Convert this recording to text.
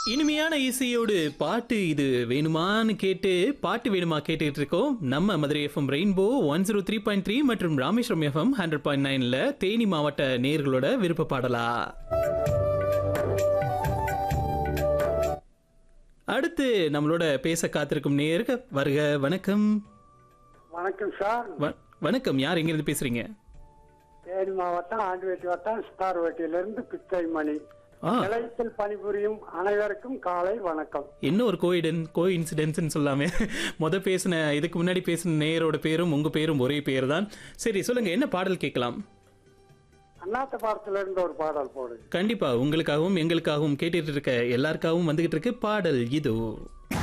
இனிமையான இசையோடு பாட்டு இது வேணுமான்னு கேட்டு பாட்டு வேணுமா கேட்டுட்டு இருக்கோம் நம்ம Madurai FM rainbow one zero three point three மற்றும் ராமேஸ்வரம் எஃப்எம் ஹண்ட்ரட் பாயிண்ட் நைன்ல தேனி மாவட்ட நேர்களோட விருப்ப பாடலா அடுத்து நம்மளோட பேச காத்திருக்கும் நேருக்கு வருக வணக்கம் வணக்கம் சார் வ- வணக்கம் யார் எங்கிருந்து பேசுறீங்க தேனி மாவட்டம் ஆண்டிவேட்டி வட்டம் ஸ்டார்வேட்டியிலிருந்து பிச்சை மணி ஆ நிலையத்தில் பணிபுரியும் அனைவருக்கும் காலை வணக்கம் என்ன ஒரு கோயிடன் கோ இன்சிடென்ட்ஸ்னு சொல்லாமே முத பேசின இதுக்கு முன்னாடி பேசின நேயரோட பேரும் உங்க பேரும் ஒரே பேர் தான் சரி சொல்லுங்க என்ன பாடல் கேட்கலாம் அண்ணாத்த பாடத்துல இருந்து ஒரு பாடல் போடுங்க கண்டிப்பா உங்களுக்காகவும் எங்களுக்காகவும் கேட்டுட்டு இருக்க எல்லாருக்காகவும் வந்துகிட்டு இருக்கு பாடல் இதோ